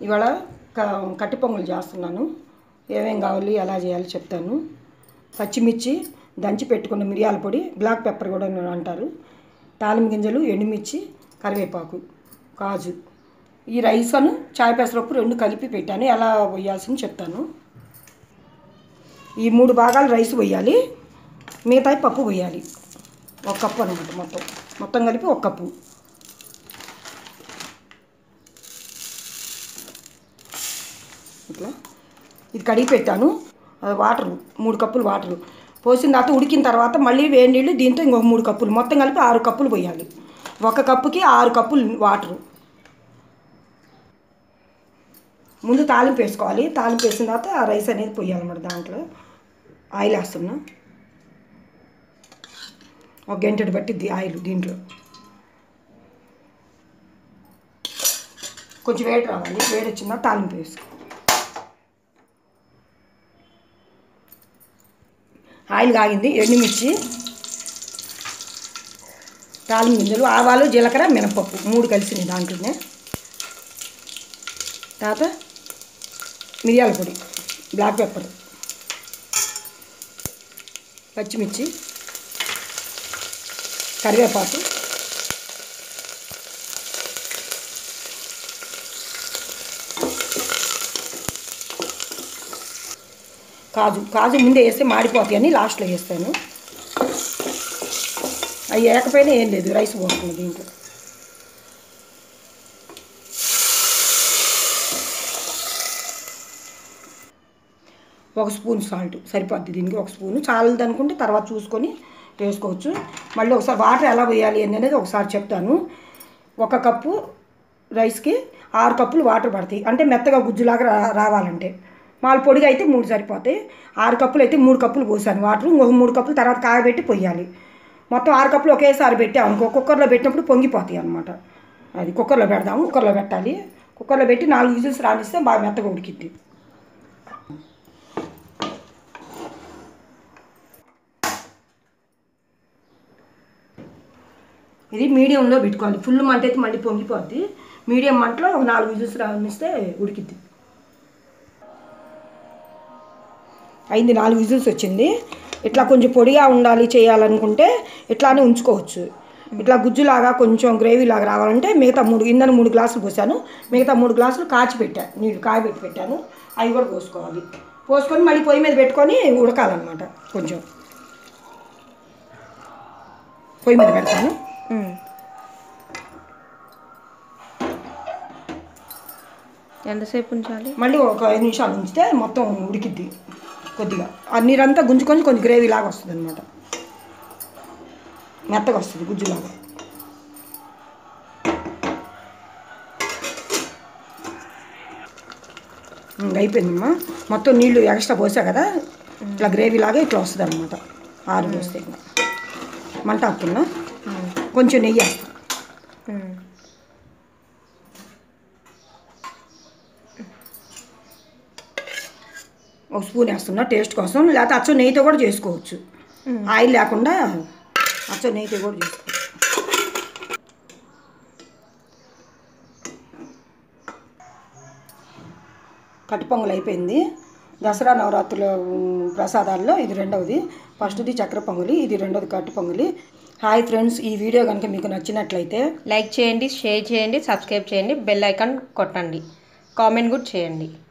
ఇవాళ క కట్టి పొంగల్ చేస్తున్నాను ఏమేం కావాలి ఎలా చేయాలి చెప్తాను పచ్చిమిర్చి దంచి పెట్టుకున్న మిరియాల పొడి బ్లాక్ పెప్పర్ కూడా అంటారు తాలింపు గింజలు ఎండుమిర్చి కరివేపాకు కాజు ఈ రైస్ అను చాయ్ పెసరప్పు రెండు కలిపి పెట్టాను ఎలా వేయాల్సింది చెప్తాను ఈ మూడు భాగాలు రైస్ వేయాలి మిగతాయి పప్పు వేయాలి ఒక కప్పు అనమాట మొత్తం మొత్తం కలిపి ఒక కప్పు ఇట్లా ఇది కడిగి పెట్టాను అది వాటర్ మూడు కప్పులు వాటర్ పోసిన తర్వాత ఉడికిన తర్వాత మళ్ళీ వేడి నీళ్ళు దీంతో ఇంకొక మూడు కప్పులు మొత్తం కలిపి ఆరు కప్పులు పోయాలి ఒక కప్పుకి ఆరు కప్పులు వాటరు ముందు తాలింపు వేసుకోవాలి తాలింపు వేసిన తర్వాత ఆ రైస్ అనేది పోయాలన్నమాట దాంట్లో ఆయిల్ వేస్తున్నా ఒక గంటటి బట్టి ఆయిల్ దీంట్లో కొంచెం వేడి రావాలి వేడి వచ్చిందా తాలింపు వేసుకో ఆయిల్ కాగింది ఎండుమిర్చి తాలింపు గింజలు ఆవాలు జీలకర్ర మినపప్పు మూడు కలిసినాయి దాంట్లోనే తర్వాత మిరియాల పొడి బ్లాక్ పెప్పర్ పచ్చిమిర్చి కరివేపాకు కాజు కాజు ముందే వేస్తే మాడిపోతాయి అని లాస్ట్లో వేస్తాను అవి ఏకపోయినా ఏం లేదు రైస్ పోతుంది దీంట్లో ఒక స్పూన్ సాల్ట్ సరిపోద్ది దీనికి ఒక స్పూన్ చాలదు అనుకుంటే తర్వాత చూసుకొని వేసుకోవచ్చు మళ్ళీ ఒకసారి వాటర్ ఎలా వేయాలి ఏంది అనేది ఒకసారి చెప్తాను ఒక కప్పు రైస్కి ఆరు కప్పులు వాటర్ పడతాయి అంటే మెత్తగా గుజ్జులాగా రా రావాలంటే మాల పొడిగా అయితే మూడు సరిపోతాయి ఆరు కప్పులు అయితే మూడు కప్పులు పోసాను వాటర్ ఇంకొక మూడు కప్పులు తర్వాత కాగబెట్టి పొయ్యాలి మొత్తం ఆరు కప్పులు ఒకేసారి పెట్టాము అనుకో కుక్కర్లో పెట్టినప్పుడు పొంగిపోతాయి అనమాట అది కుక్కర్లో పెడదాము కుక్కర్లో పెట్టాలి కుక్కర్లో పెట్టి నాలుగు విజిల్స్ రానిస్తే బాగా మెత్తగా ఉడికిద్ది ఇది మీడియంలో పెట్టుకోవాలి ఫుల్ మంట అయితే మళ్ళీ పొంగిపోద్ది మీడియం మంటలో ఒక నాలుగు విజిల్స్ రానిస్తే ఉడికిద్ది అయింది నాలుగు విజిల్స్ వచ్చింది ఇట్లా కొంచెం పొడిగా ఉండాలి చేయాలనుకుంటే ఇట్లానే ఉంచుకోవచ్చు ఇట్లా గుజ్జులాగా కొంచెం గ్రేవీ లాగా రావాలంటే మిగతా మూడు ఇందన మూడు గ్లాసులు పోసాను మిగతా మూడు గ్లాసులు కాచి పెట్టాను నీళ్ళు కాయబెట్టి పెట్టాను అవి కూడా పోసుకోవాలి పోసుకొని మళ్ళీ పొయ్యి మీద పెట్టుకొని ఉడకాలన్నమాట కొంచెం పొయ్యి మీద పెడతాను ఎంతసేపు ఉంచాలి మళ్ళీ ఒక ఐదు నిమిషాలు ఉంచితే మొత్తం ఉడికిద్ది కొద్దిగా ఆ నీరంతా గుంజుకొని కొంచెం గ్రేవీ లాగా వస్తుంది అనమాట మెత్తగా వస్తుంది గుజ్జులాగా ఇంక అయిపోయిందమ్మా మొత్తం నీళ్ళు ఎక్స్ట్రా పోసా కదా ఇట్లా గ్రేవీ లాగా ఇట్లా వస్తుంది అనమాట ఆరు పోస్తే ఇంకా మంట ఆపుతున్నా కొంచెం నెయ్యి వేస్తా ఒక స్పూన్ వేస్తున్నా టేస్ట్ కోసం లేకపోతే అచ్చం నెయ్యితో కూడా చేసుకోవచ్చు ఆయిల్ లేకుండా అచ్చం నెయ్యితో కూడా చేసుకోవచ్చు కట్టి పొంగల్ అయిపోయింది దసరా నవరాత్రుల ఉమ్, ప్రసాదాల్లో ఇది రెండవది ఫస్ట్ది చక్కెర పొంగలి ఇది రెండవది కట్టి పొంగలి హాయ్ ఫ్రెండ్స్ ఈ వీడియో కనుక మీకు నచ్చినట్లయితే లైక్ చేయండి షేర్ చేయండి సబ్స్క్రైబ్ చేయండి బెల్ ఐకాన్ కొట్టండి కామెంట్ కూడా చేయండి